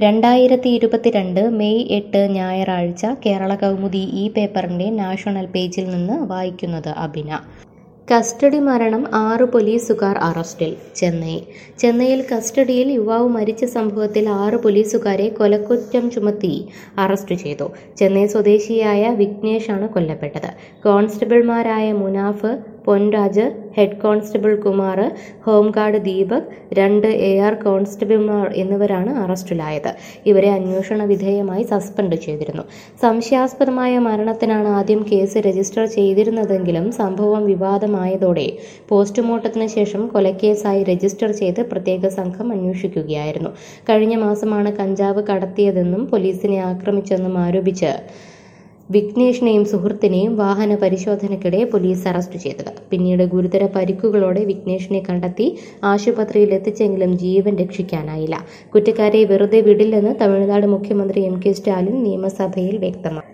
രണ്ടായിരത്തി ഇരുപത്തിരണ്ട് മെയ് എട്ട് ഞായറാഴ്ച കേരള കൗമുദി ഈ പേപ്പറിന്റെ നാഷണൽ പേജിൽ നിന്ന് വായിക്കുന്നത് അബിന കസ്റ്റഡി മരണം ആറ് പോലീസുകാർ അറസ്റ്റിൽ ചെന്നൈ ചെന്നൈയിൽ കസ്റ്റഡിയിൽ യുവാവ് മരിച്ച സംഭവത്തിൽ ആറ് പോലീസുകാരെ കൊലക്കുറ്റം ചുമത്തി അറസ്റ്റ് ചെയ്തു ചെന്നൈ സ്വദേശിയായ വിഘ്നേഷാണ് കൊല്ലപ്പെട്ടത് കോൺസ്റ്റബിൾമാരായ Munaf Ponraj head constable Kumar home guard Deepak രണ്ട് എ ആർ കോൺസ്റ്റബിൾമാർ എന്നിവരാണ് അറസ്റ്റിലായത് ഇവരെ അന്വേഷണ വിധേയമായി സസ്പെൻഡ് ചെയ്തിരുന്നു സംശയാസ്പദമായ മരണത്തിനാണ് ആദ്യം കേസ് രജിസ്റ്റർ ചെയ്തിരുന്നതെങ്കിലും സംഭവം വിവാദമായതോടെ പോസ്റ്റ്മോർട്ടത്തിന് ശേഷം കൊലക്കേസായി രജിസ്റ്റർ ചെയ്ത് പ്രത്യേക സംഘം അന്വേഷിക്കുകയായിരുന്നു കഴിഞ്ഞ മാസമാണ് കഞ്ചാവ് കടത്തിയതെന്നും പോലീസിനെ ആക്രമിച്ചെന്നും ആരോപിച്ച് വിഘ്നേഷിനെയും സുഹൃത്തിനെയും വാഹന പരിശോധനയ്ക്കിടെ പോലീസ് അറസ്റ്റ് ചെയ്തത് പിന്നീട് ഗുരുതര പരിക്കുകളോടെ വിഘ്നേഷിനെ കണ്ടെത്തി ആശുപത്രിയിൽ എത്തിച്ചെങ്കിലും ജീവൻ രക്ഷിക്കാനായില്ല കുറ്റക്കാരെ വെറുതെ വിടില്ലെന്ന് തമിഴ്നാട് മുഖ്യമന്ത്രി എം കെ സ്റ്റാലിൻ നിയമസഭയിൽ വ്യക്തമാക്കി